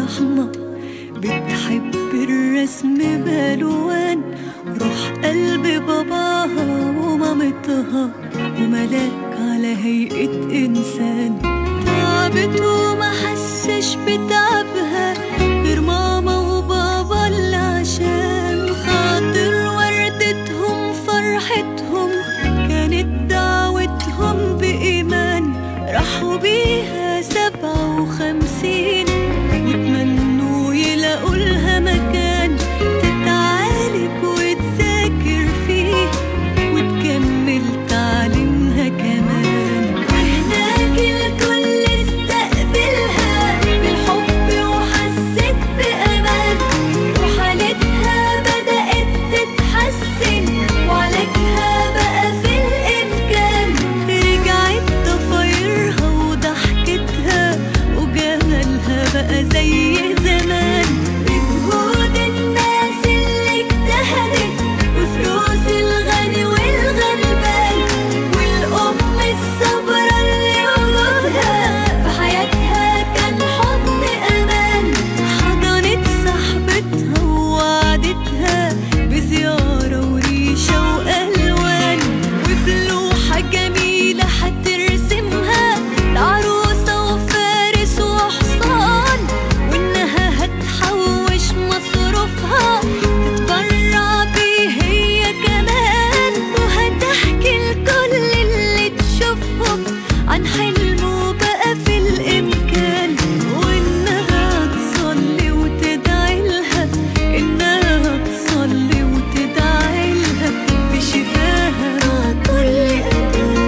رحمة بتحب الرسم بالوان روح قلب باباها ومامتها وملاك على هيئة إنسان تعبت وما حسش بتعبها غير ماما وبابا اللي عشان خاطر وردتهم فرحتهم كانت دعوتهم بإيمان راحوا بيها سبعة وخمسين وتمنوا يلاقوا لها مكان تتعالج وتذاكر فيه وتكمل تعليمها كمان وهناك الكل استقبلها بالحب وحست بأمان وحالتها بدأت تتحسن وعلاجها بقى في الإمكان رجعت ضفايرها وضحكتها وجمالها بقى زي زمان بجهود الناس اللي اجتهدت وفلوس الغني والغلبان والأم الصبرة اللي وجودها في حياتها كان حضن أمان حضنت صاحبتها ووعدتها بزيارة وريشة وألوان وبلوحة جميلة هترسمها العروسة وفارس وحصان وإنها هتحوش مصروفها تتبرع بيه هي كمان وهتحكي لكل اللي تشوفهم عن حلمه بقى في الإمكان وإنها تصلي وتدعي لها إنها تصلي وتدعي لها بشفاها كل أمان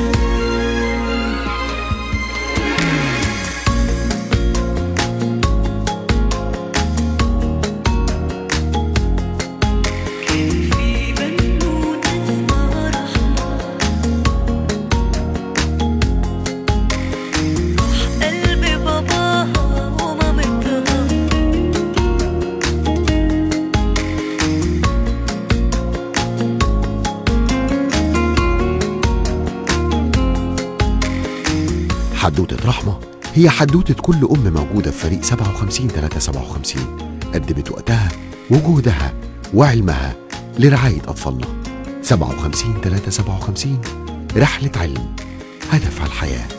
كان في بنوتة اسمها رحمة روح قلب باباها ومامتها حدوتة رحمة هي حدوتة كل أم موجودة في فريق 57 357 قدمت وقتها وجهدها وعلمها لرعاية أطفالنا 57 357 رحلة علم هدف على الحياه